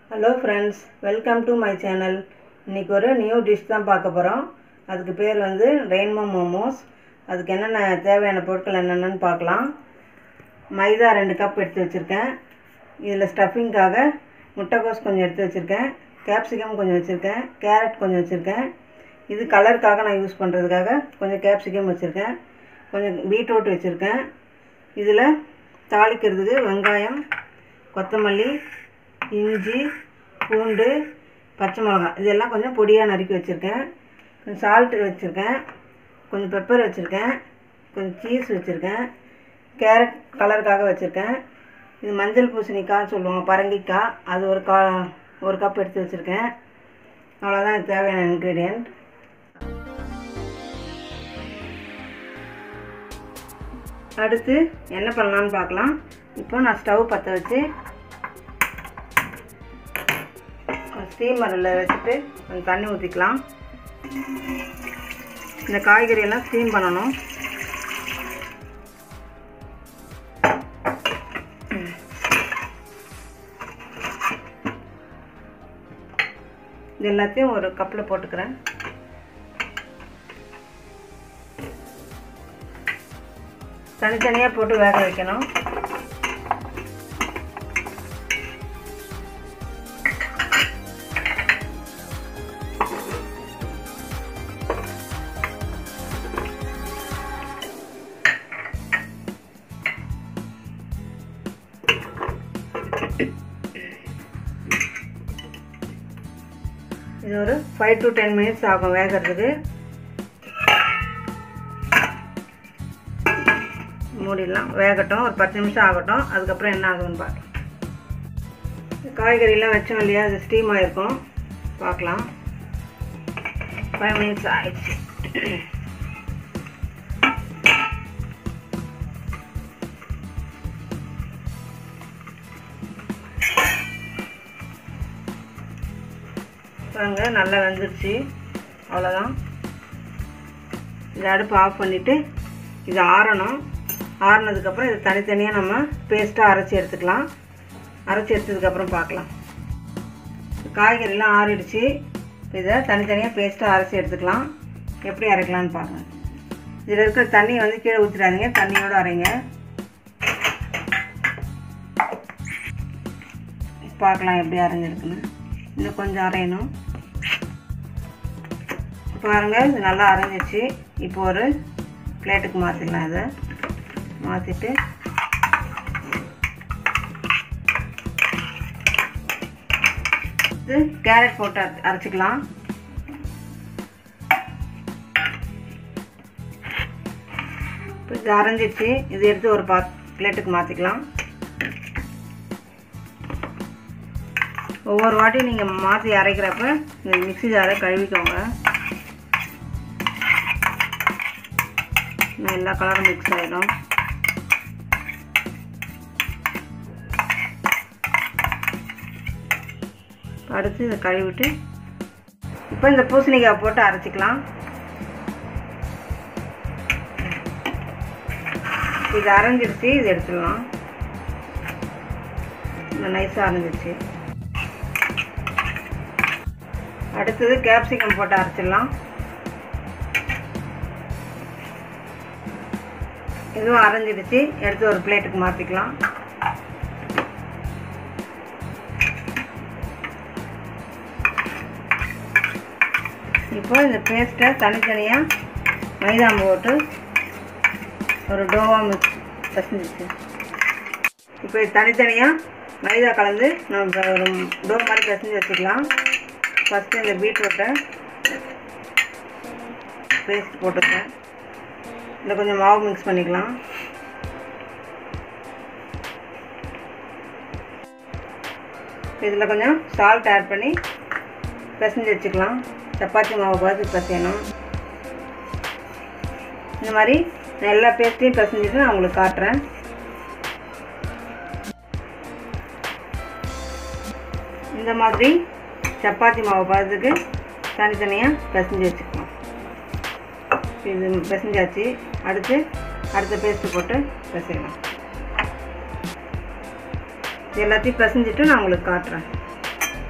hello friends welcome to my channel இன்றைக்கி ஒரு new dish தான் பார்க்க போகிறோம் அதுக்கு பேர் வந்து ரெயின்போ மோமோஸ் அதுக்கு என்னென்ன தேவையான பொருட்கள் என்னென்னு பார்க்கலாம் மைதா ரெண்டு கப் எடுத்து வச்சுருக்கேன் இதில் ஸ்டஃபிங்காக முட்டைக்கோஸ் கொஞ்சம் எடுத்து வச்சுருக்கேன் கேப்சிகம் கொஞ்சம் வச்சுருக்கேன் கேரட் கொஞ்சம் வச்சுருக்கேன் இது கலருக்காக நான் யூஸ் பண்ணுறதுக்காக கொஞ்சம் கேப்சிகம் வச்சுருக்கேன் கொஞ்சம் பீட்ரூட் வச்சுருக்கேன் இதில் தாளிக்கிறதுக்கு வெங்காயம் கொத்தமல்லி இஞ்சி பூண்டு பச்சை மிளகாய் இதெல்லாம் கொஞ்சம் பொடியாக நறுக்கி வச்சுருக்கேன் கொஞ்சம் சால்ட்டு வச்சுருக்கேன் கொஞ்சம் பெப்பர் வச்சுருக்கேன் கொஞ்சம் சீஸ் வச்சுருக்கேன் கேரட் கலருக்காக வச்சுருக்கேன் இது மஞ்சள் பூசணிக்காய் சொல்லுவாங்க பரங்கிக்காய் அது ஒரு கா ஒரு கப் எடுத்து வச்சுருக்கேன் அவ்வளோதான் இது தேவையான இன்க்ரீடியண்ட் அடுத்து என்ன பண்ணலான்னு பார்க்கலாம் இப்போ நான் ஸ்டவ் பற்ற வச்சு ஸ்டீமரில் வச்சுட்டு கொஞ்சம் தண்ணி ஊற்றிக்கலாம் இந்த காய்கறியெல்லாம் ஸ்டீம் பண்ணணும் இது எல்லாத்தையும் ஒரு கப்பில் போட்டுக்கிறேன் தனித்தனியாக போட்டு வேக வைக்கணும் இது ஒரு ஃபைவ் டு டென் மினிட்ஸ் ஆகும் வேகிறதுக்கு மூடிடலாம் வேகட்டும் ஒரு பத்து நிமிஷம் ஆகட்டும் அதுக்கப்புறம் என்ன ஆகுதுன்னு பார்க்கலாம் காய்கறிலாம் வச்சோம் இல்லையா அது ஸ்டீம் ஆகிருக்கும் பார்க்கலாம் ஃபைவ் மினிட்ஸ் ஆயிடுச்சு பாருங்க நல்லா வெந்துருச்சு அவ்வளோதான் இதை அடுப்பு ஆஃப் பண்ணிவிட்டு இது ஆறணும் ஆறினதுக்கப்புறம் இது தனித்தனியாக நம்ம பேஸ்ட்டாக அரைச்சி எடுத்துக்கலாம் அரைச்சி எடுத்ததுக்கப்புறம் பார்க்கலாம் காய்கறிலாம் ஆறிடுச்சு இதை தனித்தனியாக பேஸ்ட்டாக அரைச்சி எடுத்துக்கலாம் எப்படி அரைக்கலான்னு பாருங்கள் இதில் இருக்கிற தண்ணியை வந்து கீழே ஊற்றிடாதீங்க தண்ணியோடு அரைங்க பார்க்கலாம் எப்படி அரைஞ்சிருக்குன்னு இன்னும் கொஞ்சம் அரையணும் பாருங்கள் இது நல்லா அரைஞ்சிச்சு இப்போ ஒரு பிளேட்டுக்கு மாற்றிடலாம் இதை மாற்றிட்டு இது கேரட் போட்டு அரைச்சிக்கலாம் இப்போ இது அரைஞ்சிச்சு இது எடுத்து ஒரு பா பிளேட்டுக்கு மாற்றிக்கலாம் ஒவ்வொரு வாட்டியும் நீங்கள் மாற்றி அரைக்கிறப்ப இந்த மிக்சி ஜாரை கழுவிக்கோங்க எல்லா கலரும் மிக்ஸ் ஆகிடும் அடுத்து இதை கழுவிட்டு இப்போ இந்த பூசணிக்காய் போட்டு அரைச்சிக்கலாம் இது அரைஞ்சிருச்சு இது எடுத்துடலாம் இந்த நைஸாக அரைஞ்சிருச்சு அடுத்தது கேப்சிகம் போட்டு அரைச்சிடலாம் இதுவும் அரைஞ்சிடுச்சு எடுத்து ஒரு பிளேட்டுக்கு மாற்றிக்கலாம் இப்போ இந்த பேஸ்ட்டை தனித்தனியாக மைதா போட்டு ஒரு டோவா மிக்ஸ் பசஞ்சிச்சு இப்போ இது தனித்தனியாக மைதா கலந்து நம்ம ஒரு டோ மாதிரி பசஞ்சு வச்சுக்கலாம் ஃபஸ்ட்டு இந்த பீட்ரூட்டை பேஸ்ட் போட்டுக்கிறேன் இதில் கொஞ்சம் மாவு மிக்ஸ் பண்ணிக்கலாம் இதில் கொஞ்சம் சால்ட் ஆட் பண்ணி பிசைஞ்சு வச்சுக்கலாம் சப்பாத்தி மாவு பார்த்து பிசையணும் இந்த மாதிரி நான் எல்லா பேஸ்ட்டையும் பிசைஞ்சிட்டு நான் உங்களுக்கு காட்டுறேன் இந்த மாதிரி சப்பாத்தி மாவு பார்த்துக்கு தனித்தனியாக பிசைஞ்சு வச்சுக்கலாம் இது பிசைஞ்சாச்சு அடுத்து அடுத்த பேஸ்ட்டு போட்டு பிசையலாம் இது எல்லாத்தையும் பிசைஞ்சிட்டு நான் உங்களுக்கு காட்டுறேன்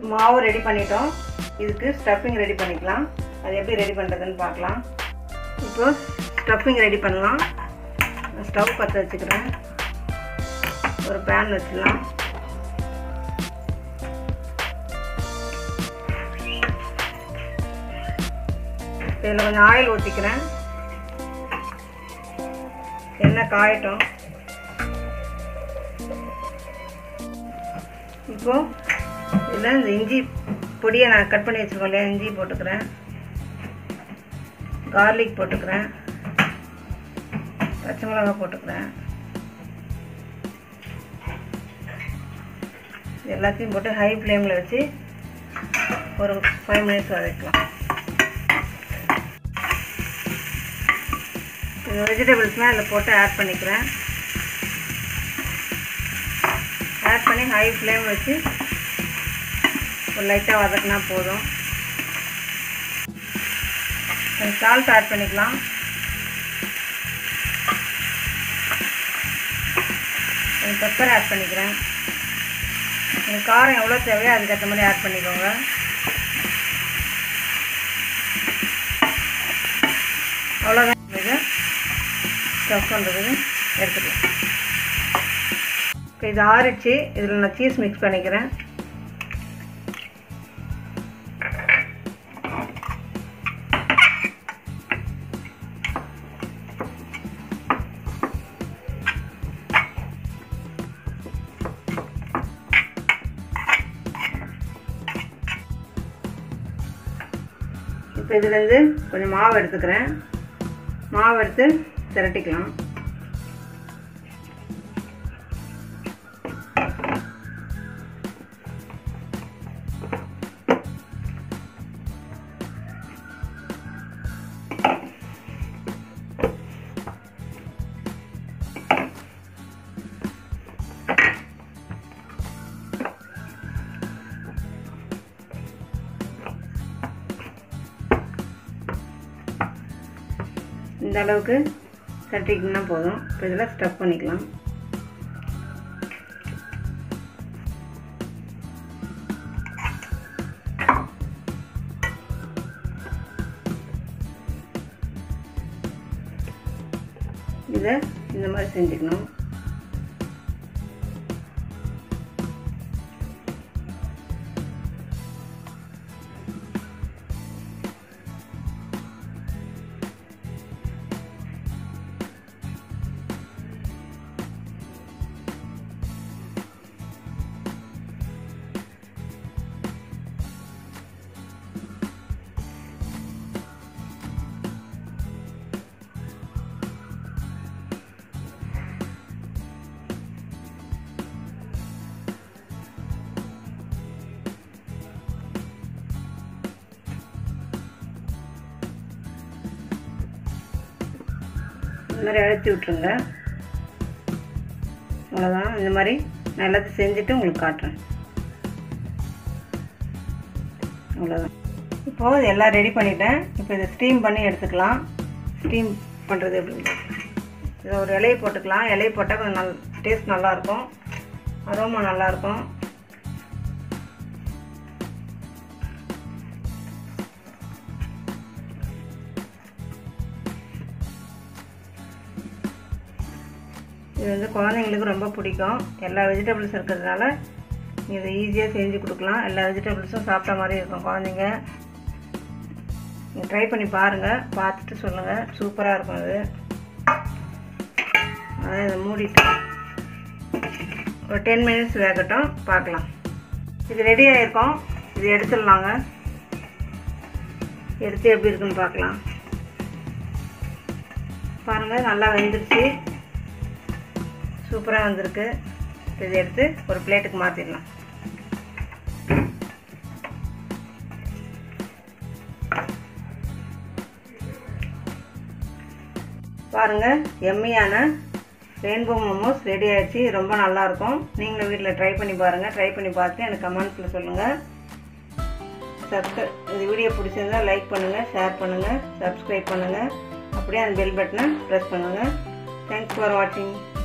மாவு ரெடி பண்ணிட்டோம் இதுக்கு ஸ்டஃபிங் ரெடி பண்ணிக்கலாம் அது எப்படி ரெடி பண்ணுறதுன்னு பார்க்கலாம் இப்போ ஸ்டஃபிங் ரெடி பண்ணலாம் ஸ்டவ் பற்ற வச்சுக்கிறேன் ஒரு பேன் வச்சிடலாம் இதில் கொஞ்சம் ஆயில் ஊற்றிக்கிறேன் எண்ணெய் காயட்டும் இப்போ இதில் இந்த இஞ்சி பொடியை நான் கட் பண்ணி வச்சுருக்கோம் இல்லையா இஞ்சி போட்டுக்கிறேன் கார்லிக் போட்டுக்கிறேன் பச்சை மிளகா போட்டுக்கிறேன் எல்லாத்தையும் போட்டு ஹை ஃப்ளேமில் வச்சு ஒரு ஃபைவ் மினிட்ஸ் வதக்கலாம் இந்த வெஜிடபிள்ஸ்லாம் இதில் போட்டு ஆட் பண்ணிக்கிறேன் ஆட் பண்ணி ஹை ஃப்ளேம் வச்சு ஒரு லைட்டாக வதக்கினா போதும் கொஞ்சம் சால்ட் ஆட் பண்ணிக்கலாம் கொஞ்சம் பெப்பர் ஆட் பண்ணிக்கிறேன் உங்களுக்கு காரம் எவ்வளோ தேவையோ அதுக்கேற்ற மாதிரி ஆட் பண்ணிக்கோங்க அவ்வளோதான் இது ஸ்டஃப் பண்ணுறதுக்கு எடுத்துக்கலாம் இப்போ இது ஆறிச்சு இதில் நான் சீஸ் மிக்ஸ் பண்ணிக்கிறேன் இப்போ இதுலேருந்து கொஞ்சம் மாவு எடுத்துக்கிறேன் மாவு எடுத்து திரட்டிக்கலாம் இந்த அளவுக்கு தட்டிக்கினா போதும் இப்போ இதில் ஸ்டஃப் பண்ணிக்கலாம் இதை இந்த மாதிரி செஞ்சுக்கணும் இந்த மாதிரி அழுத்தி விட்ருங்க அவ்வளோதான் இந்த மாதிரி நான் எல்லாத்தையும் செஞ்சுட்டு உங்களுக்கு காட்டுறேன் அவ்வளோதான் இப்போது இது எல்லாம் ரெடி பண்ணிட்டேன் இப்போ இதை ஸ்டீம் பண்ணி எடுத்துக்கலாம் ஸ்டீம் பண்ணுறது எப்படி இதை ஒரு இலையை போட்டுக்கலாம் இலையை போட்டால் கொஞ்சம் நல் டேஸ்ட் நல்லாயிருக்கும் அரோமா நல்லாயிருக்கும் இது வந்து குழந்தைங்களுக்கு ரொம்ப பிடிக்கும் எல்லா வெஜிடபிள்ஸ் இருக்கிறதுனால இதை ஈஸியாக செஞ்சு கொடுக்கலாம் எல்லா வெஜிடபிள்ஸும் சாப்பிட்ட மாதிரி இருக்கும் குழந்தைங்க நீங்கள் ட்ரை பண்ணி பாருங்கள் பார்த்துட்டு சொல்லுங்கள் சூப்பராக இருக்கும் அது அதான் இதை மூடிட்டு ஒரு டென் மினிட்ஸ் வேகட்டும் பார்க்கலாம் இது ரெடி ஆகிருக்கும் இது எடுத்துடலாங்க எடுத்து எப்படி இருக்குன்னு பார்க்கலாம் பாருங்கள் நல்லா வெந்துருச்சு சூப்பராக வந்திருக்கு இதை எடுத்து ஒரு பிளேட்டுக்கு மாற்றிடலாம் பாருங்கள் எம்மியான ரெயின்போ மோமோஸ் ரெடி ஆயிடுச்சு ரொம்ப நல்லாயிருக்கும் நீங்களும் வீட்டில் ட்ரை பண்ணி பாருங்கள் ட்ரை பண்ணி பார்த்து எனக்கு கமெண்ட்ஸில் சொல்லுங்கள் சப்ஸ்கிரை இந்த வீடியோ பிடிச்சிருந்தா லைக் பண்ணுங்கள் ஷேர் பண்ணுங்கள் சப்ஸ்கிரைப் பண்ணுங்கள் அப்படியே அந்த பெல் பட்டனை ப்ரெஸ் பண்ணுங்கள் தேங்க்ஸ் ஃபார் வாட்சிங்